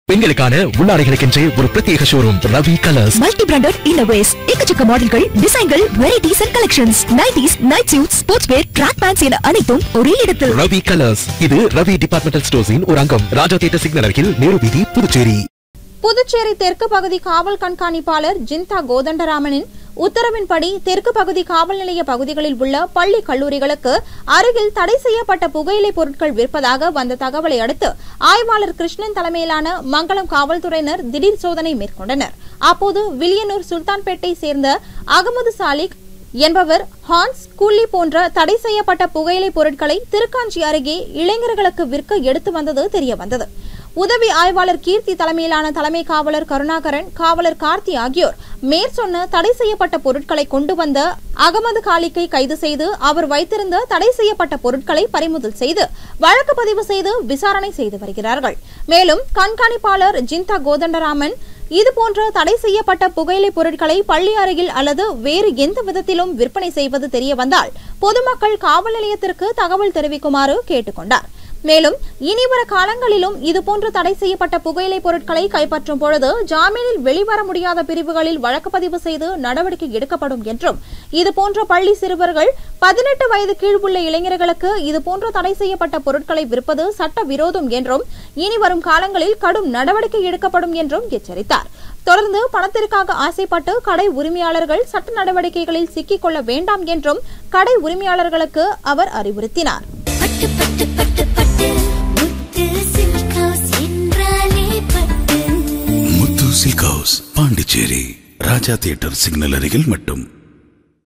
பெண்களுக்கான உள்ளாடைகளுக்கென்றே ஒரு பிரத்யேக showroom Ravi colours multi branded இன்னோவேஸ் எக்கச்சக்க மாடல்கள் டிசைன்கள் varieties and collections nighties night suit sports wear track pants என அனைத்தும் ஒரே இடத்தில் ரவி கலர்ஸ் இது ரவி டிபார்ட்மெண்டல் ஸ்டோர்ஸின் ஒரு அங்கம் ராஜா தியேட்டர் சிக்னல் அருகில் நேரு வீதி புதுச்சேரி புதுச்சேரி தெற்கு பகுதி காவல் கண்காணிப்பாளர் ஜிந்தா கோதண்டராமனின் உத்தரவின்படி தெற்கு பகுதி காவல் நிலைய பகுதிகளில் உள்ள பள்ளி கல்லூரிகளுக்கு அருகில் தடை செய்யப்பட்ட புகையிலை பொருட்கள் விற்பதாக வந்த தகவலை அடுத்து ஆய்வாளர் கிருஷ்ணன் தலைமையிலான மங்களம் காவல்துறையினர் திடீர் சோதனை மேற்கொண்டனர் அப்போது வில்லியனூர் சுல்தான்பேட்டை சேர்ந்த அகமது சாலிக் என்பவர் ஹான்ஸ் கூலி போன்ற தடை செய்யப்பட்ட புகையிலை பொருட்களை திருக்காஞ்சி அருகே இளைஞர்களுக்கு விற்க எடுத்து வந்தது தெரியவந்தது உதவி ஆய்வாளர் கீர்த்தி தலைமையிலான தலைமை காவலர் கருணாகரன் காவலர் கார்த்தி ஆகியோர் மேற்சொன்ன தடை செய்யப்பட்ட பொருட்களை கொண்டு வந்த அகமது காலிக்கை கைது செய்து அவர் வைத்திருந்த தடை செய்யப்பட்ட பொருட்களை பறிமுதல் செய்து வழக்கு பதிவு செய்து விசாரணை செய்து வருகிறார்கள் மேலும் கண்காணிப்பாளர் ஜிந்தா கோதண்டராமன் இதுபோன்ற தடை செய்யப்பட்ட புகையிலை பொருட்களை பள்ளி அருகில் அல்லது வேறு எந்த விதத்திலும் விற்பனை செய்வது தெரியவந்தால் பொதுமக்கள் காவல் நிலையத்திற்கு தகவல் தெரிவிக்குமாறு கேட்டுக்கொண்டார் மேலும் இனிவர காலங்களிலும் இதுபோன்ற தடை செய்யப்பட்ட புகையிலை பொருட்களை கைப்பற்றும் பொழுது ஜாமீனில் வெளிவர முடியாத பிரிவுகளில் வழக்கு பதிவு செய்து நடவடிக்கை எடுக்கப்படும் என்றும் இதுபோன்ற பள்ளி சிறுவர்கள் பதினெட்டு வயது கீழ் உள்ள இளைஞர்களுக்கு இதுபோன்ற தடை செய்யப்பட்ட பொருட்களை விற்பது சட்ட விரோதம் என்றும் இனி வரும் காலங்களில் கடும் நடவடிக்கை எடுக்கப்படும் என்றும் எச்சரித்தார் தொடர்ந்து பணத்திற்காக ஆசைப்பட்டு கடை உரிமையாளர்கள் சட்ட நடவடிக்கைகளில் சிக்கிக் கொள்ள வேண்டாம் என்றும் கடை உரிமையாளர்களுக்கு அவர் அறிவுறுத்தினார் பட்டு பட்டு பட்டு பட்டு முத்து சில்க் ஹவுஸ் என்றாலே Pattu Muthu silk house Pondicherry Raja theatre signal அருகில் மட்டும்